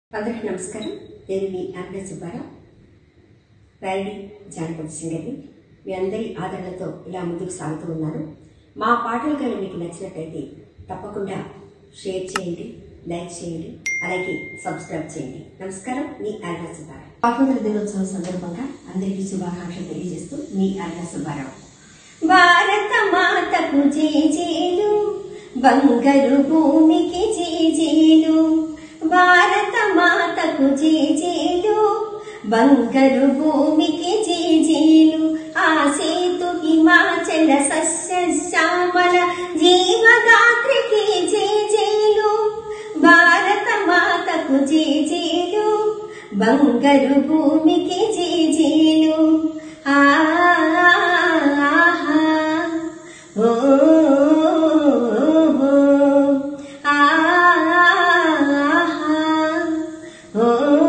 అందరికీ నమస్కారం నేను మీ అరుణ సుబ్బారావు ప్యారడీ జానపద సింగర్ని మీ అందరి ఆదరణతో ఇలా ముందుకు సాగుతూ ఉన్నాను మా పాటలు కానీ మీకు నచ్చినట్లయితే తప్పకుండా షేర్ చేయండి లైక్ చేయండి అలాగే సబ్స్క్రైబ్ చేయండి నమస్కారం మీ అరుణ సుబ్బారావు స్వాతంత్ర దినోత్సవం సందర్భంగా అందరికీ శుభాకాంక్షలు తెలియజేస్తూ మీ అరుణ సుబ్బారావు భారత మాతకు జేజేలు బంగారు భూమికి జేజేలు భారత మాతకు జేజేలు బంగారు భూమికి జేజేలు ఆ సేతు హిమాచల సస్య శ్యామల జీవగాత్రికి జేజేలు భారత మాతకు జేజేలు బంగారు భూమికి జేజేలు ఆహా ఓ ఆహా ఓ